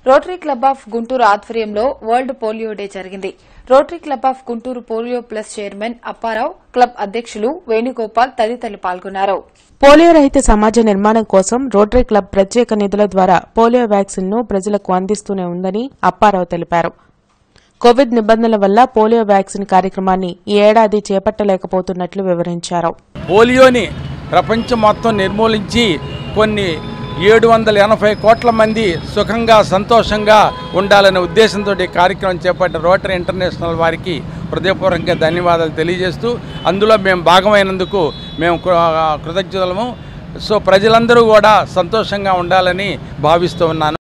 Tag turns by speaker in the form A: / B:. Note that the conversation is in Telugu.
A: రోటరీ క్లబ్ ఆఫ్ గుంటూరు ఆధ్వర్యంలో వరల్డ్ పోలియో డే జరిగింది Rotary club of Guntur polio plus chairman Apparao క్లబ్ అధ్యక్షులు వేణుగోపాల్ తదితరులు పాల్గొన్నారు
B: పోలియో రహిత సమాజ నిర్మాణం కోసం రోటరీ క్లబ్ ప్రత్యేక నిధుల ద్వారా పోలియో వ్యాక్సిన్ ను ప్రజలకు అందిస్తూనే ఉందని అప్పారావు తెలిపారు కోవిడ్ నిబంధనల వల్ల పోలియో వ్యాక్సిన్ కార్యక్రమాన్ని ఈ ఏడాది చేపట్టలేకపోతున్నట్లు వివరించారు
C: పోలియోని ప్రపంచం మొత్తం నిర్మూలించి కొన్ని ఏడు వందల ఎనభై కోట్ల మంది సుఖంగా సంతోషంగా ఉండాలనే ఉద్దేశంతో ఈ కార్యక్రమం చేపట్టిన రోటరీ ఇంటర్నేషనల్ వారికి హృదయపూర్వకంగా ధన్యవాదాలు తెలియజేస్తూ అందులో మేము భాగమైనందుకు మేము కృ- కృతజ్ఞతలము సో ప్రజలందరూ కూడా సంతోషంగా ఉండాలని భావిస్తూ ఉన్నాను